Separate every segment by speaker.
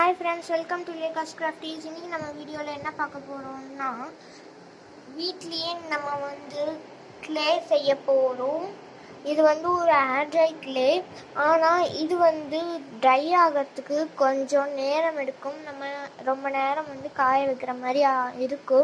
Speaker 1: hi friends welcome to Lekha's Crafties இன்னைக்கு நம்ம வீடியோவில் என்ன பார்க்க போகிறோம்னா வீட்லேயே நம்ம வந்து க்ளே செய்ய போகிறோம் இது வந்து ஒரு ட்ரை க்ளே ஆனால் இது வந்து ட்ரை ஆகிறதுக்கு கொஞ்சம் நேரம் எடுக்கும் நம்ம ரொம்ப நேரம் வந்து காய வைக்கிற மாதிரி ஆ- இருக்கும்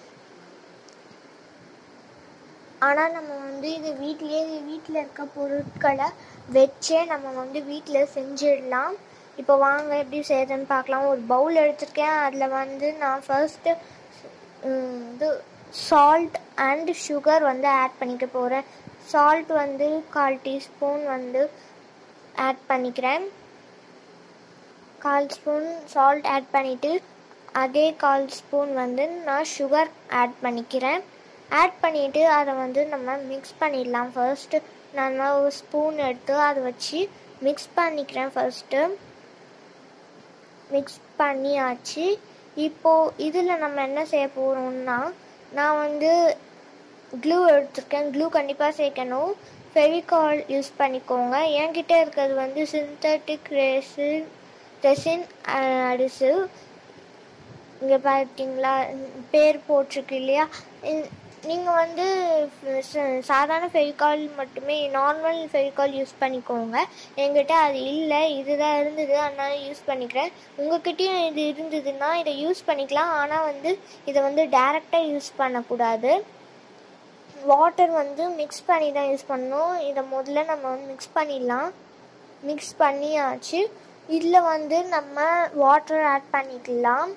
Speaker 1: ஆனால் நம்ம வந்து இது வீட்லேயே வீட்டில் இருக்க பொருட்களை வச்சே நம்ம வந்து வீட்டில் செஞ்சிடலாம் இப்போ வாங்க எப்படி செய்யறதுன்னு பார்க்கலாம் ஒரு பவுல் எடுத்திருக்கேன் அதில் வந்து நான் ஃபர்ஸ்ட்டு இது சால்ட் அண்ட் சுகர் வந்து ஆட் பண்ணிக்க போகிறேன் சால்ட் வந்து கால் டீஸ்பூன் வந்து ஆட் பண்ணிக்கிறேன் கால் ஸ்பூன் சால்ட் ஆட் பண்ணிவிட்டு அதே கால் ஸ்பூன் வந்து நான் சுகர் ஆட் பண்ணிக்கிறேன் ஆட் பண்ணிவிட்டு அதை வந்து நம்ம மிக்ஸ் பண்ணிடலாம் ஃபர்ஸ்ட்டு நான் ஒரு ஸ்பூன் எடுத்து அதை வச்சு மிக்ஸ் பண்ணிக்கிறேன் ஃபர்ஸ்ட்டு மிக்ஸ் பண்ணியாச்சு இப்போது இதில் நம்ம என்ன செய்ய போகிறோம்னா நான் வந்து க்ளூ எடுத்திருக்கேன் க்ளூ கண்டிப்பாக சேர்க்கணும் ஃபெவிகால் யூஸ் பண்ணிக்கோங்க என்கிட்ட இருக்கிறது வந்து சிந்தட்டிக் ரெசின் ரெசின் அடிசிவ் இங்கே பார்த்தீங்களா பேர் போட்டிருக்கு இல்லையா நீங்கள் வந்து ச- சாதாரண ஃபெவிகால் மட்டுமே நார்மல் ஃபெவிகால் யூஸ் பண்ணிக்கோங்க என்கிட்ட அது இல்லை இதுதான் இருந்தது அதனால யூஸ் பண்ணிக்கிறேன் உங்ககிட்டயும் இது இருந்ததுன்னா இதை யூஸ் பண்ணிக்கலாம் ஆனால் வந்து இதை வந்து டேரெக்டாக யூஸ் பண்ணக்கூடாது வாட்டர் வந்து மிக்ஸ் பண்ணி தான் யூஸ் பண்ணணும் இதை முதல்ல நம்ம வந்து மிக்ஸ் பண்ணிடலாம் மிக்ஸ் பண்ணியாச்சு இதில் வந்து நம்ம வாட்டர் ஆட் பண்ணிக்கலாம்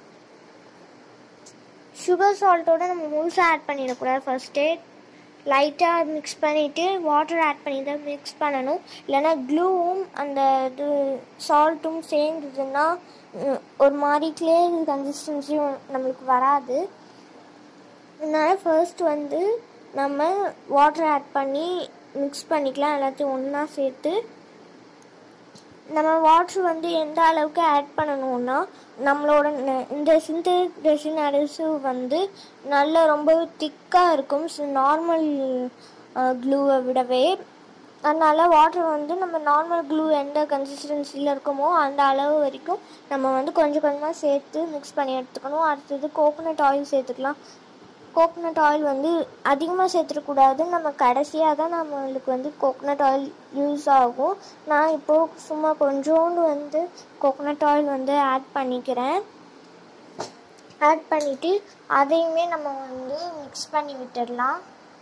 Speaker 1: சுகர் சால்ட்டோட நம்ம முழுசாக ஆட் பண்ணிடக்கூடாது ஃபஸ்ட்டே லைட்டாக மிக்ஸ் பண்ணிவிட்டு வாட்டர் ஆட் பண்ணி தான் மிக்ஸ் பண்ணணும் இல்லைன்னா க்ளூவும் அந்த இது சால்ட்டும் சேர்ந்ததுன்னா உம், ஒரு மாதிரி கிளே கன்சிஸ்டன்சியும் நம்மளுக்கு வராது அதனால் ஃபர்ஸ்ட் வந்து நம்ம வாட்டர் ஆட் பண்ணி மிக்ஸ் பண்ணிக்கலாம் எல்லாத்தையும் ஒன்றா சேர்த்து நம்ம வாட்டர் வந்து எந்த அளவுக்கு ஆட் பண்ணணும்னா நம்மளோட ந- இந்த சிந்தட்டிக் ரெசின் அடிசிவ் வந்து நல்ல ரொம்ப திக்காக இருக்கும் நார்மல் க்ளூவை விடவே அதனால் வாட்டர் வந்து நம்ம நார்மல் க்ளூ எந்த கன்சிஸ்டன்சியில் இருக்குமோ அந்த அளவு வரைக்கும் நம்ம வந்து கொஞ்சம் கொஞ்சமாக சேர்த்து மிக்ஸ் பண்ணி எடுத்துக்கணும் அடுத்தது கோகோனட் ஆயில் சேர்த்துக்கலாம் கோகோனட் ஆயில் வந்து அதிகமாக சேர்த்துடக்கூடாது நம்ம கடைசியாக தான் நம்மளுக்கு வந்து கோகோனட் ஆயில் யூஸ் ஆகும் நான் இப்போது சும்மா கொஞ்சோண்டு வந்து கோகோனட் ஆயில் வந்து ஆட் பண்ணிக்கிறேன் ஆட் பண்ணிவிட்டு அதையுமே நம்ம வந்து மிக்ஸ் பண்ணி விட்டுடலாம்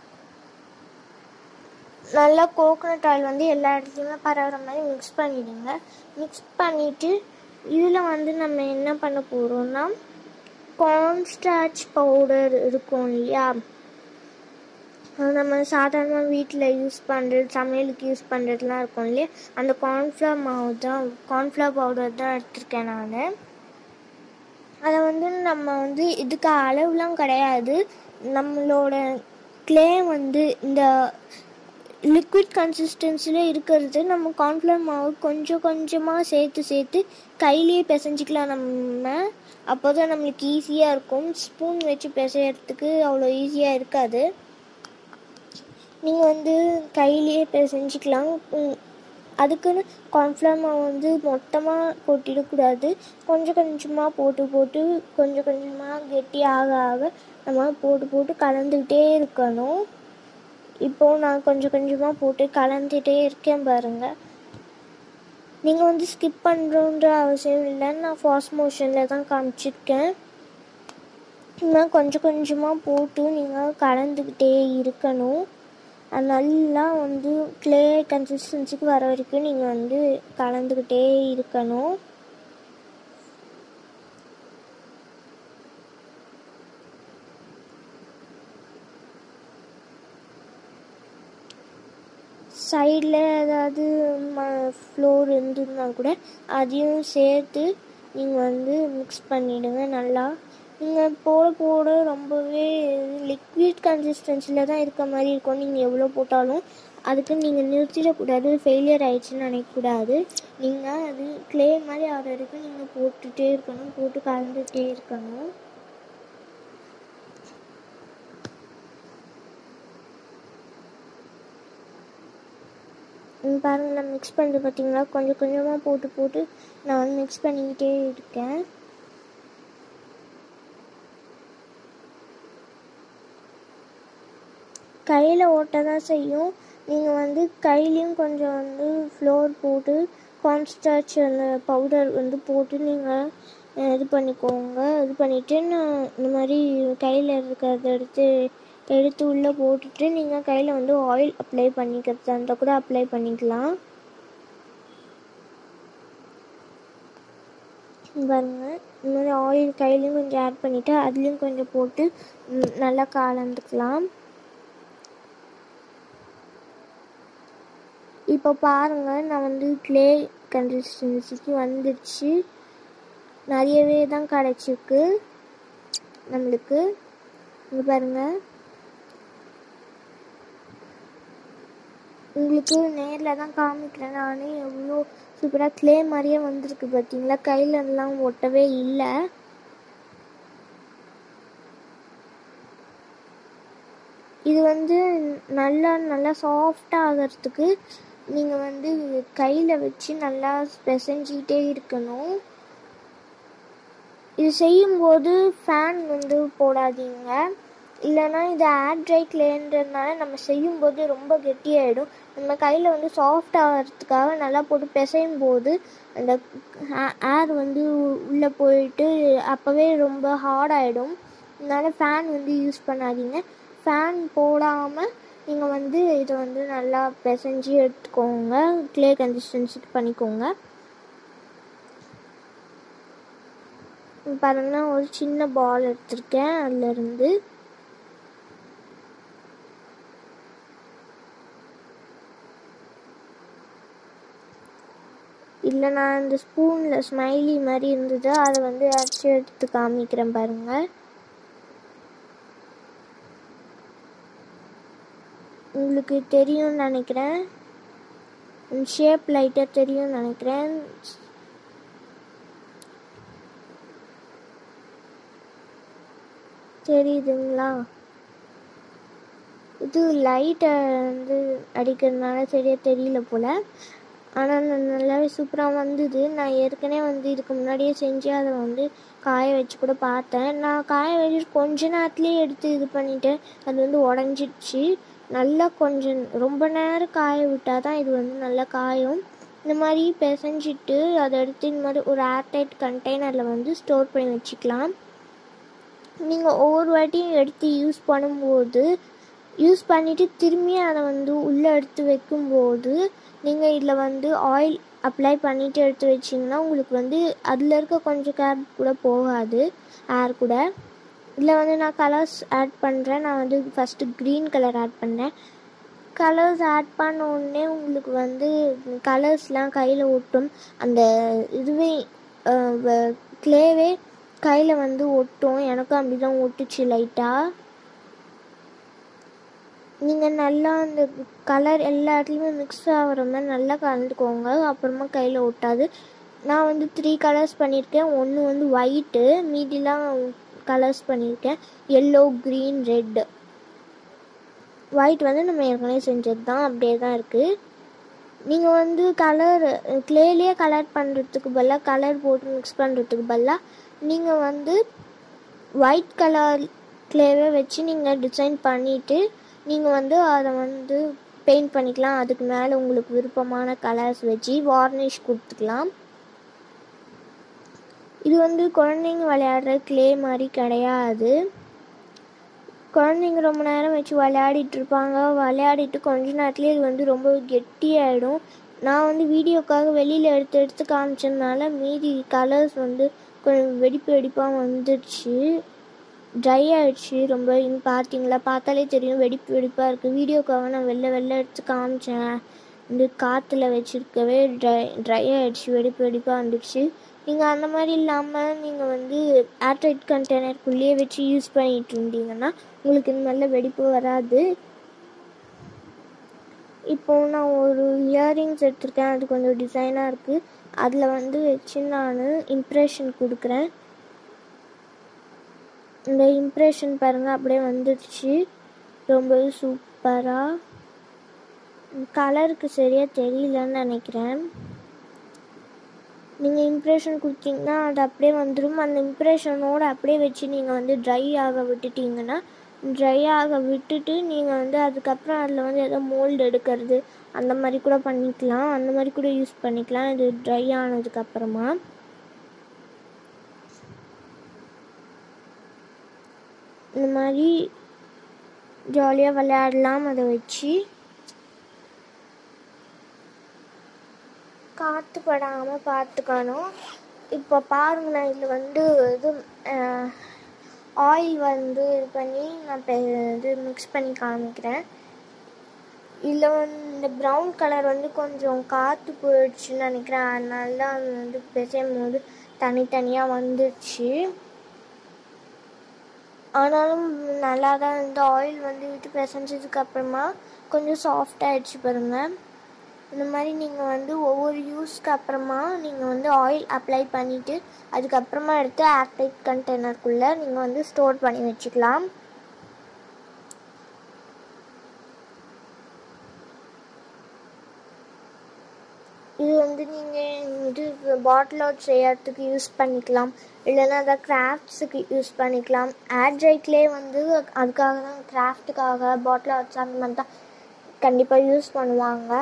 Speaker 1: நல்லா கோகோனட் ஆயில் வந்து எல்லா இடத்துலையுமே பரவுற மாதிரி மிக்ஸ் பண்ணிடுங்க மிக்ஸ் பண்ணிவிட்டு இதில் வந்து நம்ம என்ன பண்ண போகிறோம்னா கார்ன்ஸ்டார்ச் பவுடர் இருக்கும் இல்லையா அது நம்ம சாதாரணமாக வீட்டில் யூஸ் பண்ணுறது சமையலுக்கு யூஸ் பண்ணுறதுலாம் இருக்கும் இல்லையா அந்த கார்ன்ஃப்ளவர் மாவு தான் கார்ன்ஃப்ளவர் பவுடர் தான் எடுத்திருக்கேன் நான் அதை வந்து நம்ம வந்து இதுக்கு அளவுலாம் கிடையாது நம்மளோட க்ளே வந்து இந்த லிக்விட் கன்சிஸ்டன்சியில் இருக்கிறது நம்ம கார்ன்ஃப்ளவர் மாவு கொஞ்சம் கொஞ்சமாக சேர்த்து சேர்த்து கையிலேயே பிசைஞ்சிக்கலாம் நம்ம அப்போ தான் நம்மளுக்கு ஈஸியாக இருக்கும் ஸ்பூன் வச்சு பிசையறதுக்கு அவ்வளோ ஈஸியாக இருக்காது நீங்கள் வந்து கையிலேயே பிசைஞ்சிக்கலாம் உம், அதுக்குன்னு கார்ன்ஃப்ளவர் மாவு வந்து மொத்தமாக கொட்டிடக்கூடாது கொஞ்சம் கொஞ்சமாக போட்டு போட்டு கொஞ்சம் கொஞ்சமாக கெட்டி ஆக ஆக நம்ம போட்டு போட்டு கலந்துக்கிட்டே இருக்கணும் இப்போது நான் கொஞ்சம் கொஞ்சமாக போட்டு கலந்துகிட்டே இருக்கேன் பாருங்கள் நீங்கள் வந்து ஸ்கிப் பண்ணுறோன்ற அவசியம் இல்லை நான் ஃபாஸ்ட் மோஷனில் தான் காமிச்சிருக்கேன் இன்னும் கொஞ்சம் கொஞ்சமாக போட்டு நீங்கள் கலந்துக்கிட்டே இருக்கணும் அது நல்லா வந்து க்ளே கன்சிஸ்டன்சிக்கு வர வரைக்கும் நீங்கள் வந்து கலந்துக்கிட்டே இருக்கணும் சைடில் ஏதாவது ம ஃப்ளோர் இருந்ததுன்னா கூட அதையும் சேர்த்து நீங்கள் வந்து மிக்ஸ் பண்ணிவிடுங்க நல்லா நீங்கள் போட போட ரொம்பவே லிக்விட் கன்சிஸ்டன்சியில் தான் இருக்க மாதிரி இருக்கும் நீங்கள் எவ்வளோ போட்டாலும் அதுக்கு நீங்கள் நிறுத்திடக்கூடாது ஃபெயிலியர் ஆயிடுச்சுன்னு நினைக்கக்கூடாது நீங்கள் அது க்ளே மாதிரி ஆகிற வரைக்கும் நீங்கள் போட்டுகிட்டே இருக்கணும் போட்டு கலந்துகிட்டே இருக்கணும் இங்க பாருங்க நான் மிக்ஸ் பண்ணுறது பார்த்தீங்களா கொஞ்சம் கொஞ்சமாக போட்டு போட்டு நான் வந்து மிக்ஸ் பண்ணிக்கிட்டே இருக்கேன் கையில் ஓட்ட தான் செய்யும் நீங்கள் வந்து கையிலையும் கொஞ்சம் வந்து ஃப்ளோர் போட்டு கார்ன்ஸ்டார்ச் அந்த பவுடர் வந்து போட்டு நீங்கள் இது பண்ணிக்கோங்க இது பண்ணிவிட்டு நான் இந்த மாதிரி கையில் இருக்கிறத எடுத்து எடுத்து உள்ளே போட்டுட்டு நீங்கள் கையில் வந்து ஆயில் அப்ளை பண்ணிக்கிறதா இருந்தால் கூட அப்ளை பண்ணிக்கலாம் பாருங்க இந்த மாதிரி ஆயில் கையிலையும் கொஞ்சம் ஆட் பண்ணிவிட்டு அதுலேயும் கொஞ்சம் போட்டு ம், நல்லா கலந்துக்கலாம் இப்போ பாருங்க நான் வந்து க்ளே கன்சிஸ்டன்சிக்கு வந்துடுச்சு நிறையவே தான் கிடச்சிருக்கு நம்மளுக்கு இங்கே பாருங்க உங்களுக்கு நேரில் தான் காமிக்கிறேன் நானே எவ்வளோ சூப்பராக க்ளே மாதிரியே வந்திருக்கு பார்த்தீங்களா கையில எல்லாம் ஒட்டவே இல்லை இது வந்து நல்லா நல்லா சாஃப்டாக ஆகிறதுக்கு நீங்கள் வந்து கையில் வச்சு நல்லா பிசைஞ்சிக்கிட்டே இருக்கணும் இது செய்யும்போது ஃபேன் வந்து போடாதீங்க இல்லைன்னா இது ஏர் ட்ரை கிளேன்றதுனால நம்ம செய்யும்போது ரொம்ப கெட்டியாயிடும் நம்ம கையில் வந்து சாஃப்ட் ஆகிறதுக்காக நல்லா போட்டு பிசையும் போது அந்த ஏர் வந்து உள்ளே போயிட்டு அப்போவே ரொம்ப ஹார்ட் ஆகிடும் அதனால ஃபேன் வந்து யூஸ் பண்ணாதீங்க ஃபேன் போடாமல் நீங்கள் வந்து இதை வந்து நல்லா பிசைஞ்சு எடுத்துக்கோங்க க்ளே கன்சிஸ்டன்சிக்கு பண்ணிக்கோங்க பாருங்கன்னா ஒரு சின்ன பால் எடுத்திருக்கேன் அதுலேருந்து இல்லை நான் இந்த ஸ்பூனில் ஸ்மைலி மாதிரி இருந்தது அதை வந்து அரைச்சி எடுத்து காமிக்கிறேன் பாருங்கள் உங்களுக்கு தெரியும்னு நினைக்கிறேன் ஷேப் லைட்டாக தெரியும்னு நினைக்கிறேன் தெரியுதுங்களா இது லைட்டை வந்து அடிக்கிறதுனால சரியாக தெரியல போல் ஆனால் நல்லாவே சூப்பராக வந்தது நான் ஏற்கனவே வந்து இதுக்கு முன்னாடியே செஞ்சு அதை வந்து காய வச்சு கூட பார்த்தேன் நான் காய வச்சு கொஞ்ச நேரத்துலேயே எடுத்து இது பண்ணிட்டேன் அது வந்து உடஞ்சிடுச்சு நல்லா கொஞ்சம் ரொம்ப நேரம் காய விட்டால் தான் இது வந்து நல்லா காயும் இந்த மாதிரி பிசைஞ்சிட்டு அதை எடுத்து இந்த மாதிரி ஒரு ஏர்டைட் கண்டெய்னரில் வந்து ஸ்டோர் பண்ணி வச்சுக்கலாம் நீங்கள் ஒவ்வொரு வாட்டியும் எடுத்து யூஸ் பண்ணும்போது யூஸ் பண்ணிவிட்டு திரும்பி அதை வந்து உள்ளே எடுத்து வைக்கும்போது நீங்கள் இதில் வந்து ஆயில் அப்ளை பண்ணிவிட்டு எடுத்து வச்சிங்கன்னா உங்களுக்கு வந்து அதில் இருக்க கொஞ்சம் கேப் கூட போகாது ஏர் கூட இதில் வந்து நான் கலர்ஸ் ஆட் பண்ணுறேன் நான் வந்து ஃபஸ்ட்டு க்ரீன் கலர் ஆட் பண்ணேன் கலர்ஸ் ஆட் பண்ண உடனே உங்களுக்கு வந்து கலர்ஸ்லாம் கையில் ஒட்டும் அந்த இதுவே க்ளேவே கையில் வந்து ஒட்டும் எனக்கும் அப்படி தான் ஒட்டுச்சு லைட்டாக நீங்கள் நல்லா அந்த கலர் எல்லா இடத்துலையுமே மிக்ஸ் ஆகிற மாதிரி நல்லா கலந்துக்கோங்க அப்புறமா கையில் ஒட்டாது நான் வந்து த்ரீ கலர்ஸ் பண்ணியிருக்கேன் ஒன்று வந்து ஒயிட்டு மீதிலாம் கலர்ஸ் பண்ணியிருக்கேன் எல்லோ க்ரீன் ரெட்டு ஒயிட் வந்து நம்ம ஏற்கனவே செஞ்சது தான் அப்படியே தான் இருக்குது நீங்கள் வந்து கலர் க்ளேலேயே கலர் பண்ணுறதுக்கு பதிலாக கலர் போட்டு மிக்ஸ் பண்ணுறதுக்கு பதிலாக நீங்கள் வந்து ஒயிட் கலர் க்ளேவே வச்சு நீங்கள் டிசைன் பண்ணிவிட்டு நீங்கள் வந்து அதை வந்து பெயிண்ட் பண்ணிக்கலாம் அதுக்கு மேலே உங்களுக்கு விருப்பமான கலர்ஸ் வச்சு வார்னிஷ் கொடுத்துக்கலாம் இது வந்து குழந்தைங்க விளையாடுற க்ளே மாதிரி கிடையாது குழந்தைங்க ரொம்ப நேரம் வச்சு விளையாடிட்டு இருப்பாங்க விளையாடிட்டு கொஞ்ச நேரத்துலேயே இது வந்து ரொம்ப கெட்டியாயிடும் நான் வந்து வீடியோக்காக வெளியில் எடுத்து எடுத்து காமிச்சதுனால மீதி கலர்ஸ் வந்து கொஞ்சம் வெடிப்பு வெடிப்பாக வந்துடுச்சு ட்ரை ஆயிடுச்சு ரொம்ப இங்க பார்த்தீங்களா பார்த்தாலே தெரியும் வெடிப்பு வெடிப்பாக இருக்குது வீடியோக்காக நான் வெளில வெளில எடுத்து காமிச்சேன் இந்த காற்றுல வச்சுருக்கவே ட்ரை ட்ரை ஆயிடுச்சு வெடிப்பு வெடிப்பாக வந்துடுச்சு நீங்கள் அந்த மாதிரி இல்லாமல் நீங்கள் வந்து ஏர்டைட் கண்டெய்னருக்குள்ளேயே வச்சு யூஸ் பண்ணிட்டு இருந்தீங்கன்னா உங்களுக்கு இந்த நல்ல வெடிப்பு வராது இப்போ நான் ஒரு இயரிங்ஸ் எடுத்திருக்கேன் அது கொஞ்சம் டிசைனாக இருக்குது அதில் வந்து வச்சு நான் இம்ப்ரெஷன் கொடுக்குறேன் இந்த இம்ப்ரெஷன் பாருங்கள் அப்படியே வந்துடுச்சு ரொம்ப சூப்பராக கலருக்கு சரியாக தெரியலன்னு நினைக்கிறேன் நீங்கள் இம்ப்ரெஷன் கொடுத்தீங்கன்னா அது அப்படியே வந்துடும் அந்த இம்ப்ரெஷனோடு அப்படியே வச்சு நீங்கள் வந்து ட்ரை ஆக விட்டுட்டீங்கன்னா ட்ரை ஆக விட்டுட்டு நீங்கள் வந்து அதுக்கப்புறம் அதில் வந்து ஏதோ மோல்டு எடுக்கிறது அந்த மாதிரி கூட பண்ணிக்கலாம் அந்த மாதிரி கூட யூஸ் பண்ணிக்கலாம் இது ட்ரை ஆனதுக்கப்புறமா இந்த மாதிரி ஜாலியாக விளையாடலாம் அதை வச்சு காற்று படாமல் பார்த்துக்கணும் இப்போ பாருங்களேன் இதில் வந்து இது ஆயில் வந்து இது பண்ணி நான் இப்போ இது மிக்ஸ் பண்ணி காமிக்கிறேன் இதில் வந்து இந்த ப்ரௌன் கலர் வந்து கொஞ்சம் காற்று போயிடுச்சுன்னு நினைக்கிறேன் அதனால தான் அது வந்து பிசையும் போது தனித்தனியாக வந்துடுச்சு ஆனாலும் நல்லா தான் இந்த ஆயில் வந்து விட்டு பிசைஞ்சதுக்கு அப்புறமா கொஞ்சம் சாஃப்ட் ஆயிடுச்சு பாருங்கள் இந்த மாதிரி நீங்கள் வந்து ஒவ்வொரு யூஸ்க்கு அப்புறமா நீங்கள் வந்து ஆயில் அப்ளை பண்ணிவிட்டு அதுக்கப்புறமா எடுத்து ஏர்டைட் கண்டெய்னருக்குள்ளே நீங்கள் வந்து ஸ்டோர் பண்ணி வச்சுக்கலாம் இது வந்து நீங்கள் இது பாட்டில் அவுட் செய்யறதுக்கு யூஸ் பண்ணிக்கலாம் இல்லைன்னா அதை கிராஃப்ட்ஸுக்கு யூஸ் பண்ணிக்கலாம் ஏர்ட்ரைட்லேயே வந்து அதுக்காக தான் கிராஃப்ட்டுக்காக பாட்டில் அவுட்ஸ் அந்த மாதிரி தான் கண்டிப்பாக யூஸ் பண்ணுவாங்க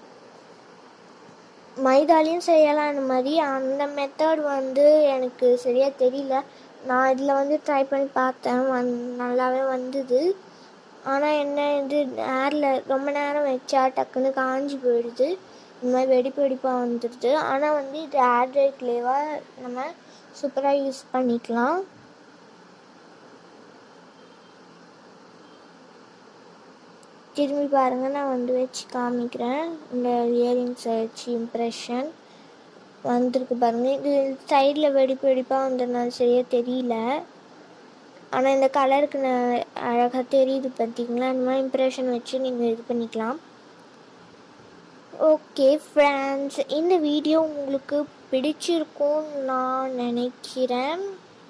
Speaker 1: மைதாலையும் செய்யலாம் இந்த மாதிரி அந்த மெத்தட் வந்து எனக்கு சரியாக தெரியல நான் இதில் வந்து ட்ரை பண்ணி பார்த்தேன் வந் நல்லாவே வந்தது ஆனால் என்ன இது ஏரில் ரொம்ப நேரம் வச்சா டக்குன்னு காஞ்சி போயிடுது இந்த மாதிரி வெடிப்பு வெடிப்பாக வந்துடுது ஆனால் வந்து இது ஏர்ட்ரைட்லேவாக நம்ம சூப்பராக யூஸ் பண்ணிக்கலாம் திரும்பி பாருங்கள் நான் வந்து வச்சு காமிக்கிறேன் இந்த இயரிங்ஸை வச்சு இம்ப்ரெஷன் வந்திருக்கு பாருங்கள் இது சைடில் வெடிப்பு வெடிப்பாக வந்ததுனால சரியாக தெரியல ஆனால் இந்த கலருக்கு நான் அழகாக தெரியுது பார்த்தீங்களா இந்த மாதிரி இம்ப்ரெஷன் வச்சு நீங்கள் இது பண்ணிக்கலாம் ஓகே ஃப்ரெண்ட்ஸ் இந்த வீடியோ உங்களுக்கு பிடிச்சிருக்கும்னு நான் நினைக்கிறேன்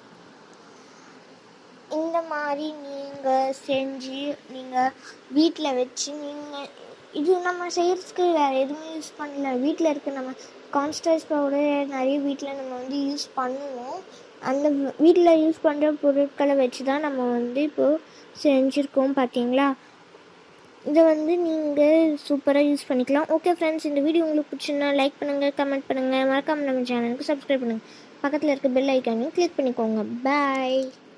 Speaker 1: இந்த மாதிரி நீங்கள் செஞ்சு நீங்கள் வீட்டில் வச்சு நீங்கள் இது நம்ம செய்கிறதுக்கு வேறு எதுவுமே யூஸ் பண்ணல வீட்டில் இருக்க நம்ம கான்ஸ்டர்ஸ் பவுடர் நிறைய வீட்டில் நம்ம வந்து யூஸ் பண்ணுவோம் அந்த வீட்டில் யூஸ் பண்ணுற பொருட்களை வச்சு தான் நம்ம வந்து இப்போது செஞ்சுருக்கோம் பார்த்தீங்களா இதை வந்து நீங்கள் சூப்பராக யூஸ் பண்ணிக்கலாம் ஓகே ஃப்ரெண்ட்ஸ் இந்த வீடியோ உங்களுக்கு பிடிச்சிருந்தா லைக் பண்ணுங்கள் கமெண்ட் பண்ணுங்கள் மறக்காமல் நம்ம சேனலுக்கு சப்ஸ்கிரைப் பண்ணுங்கள் பக்கத்தில் இருக்க பெல் ஐக்கானையும் கிளிக் பண்ணிக்கோங்க பாய்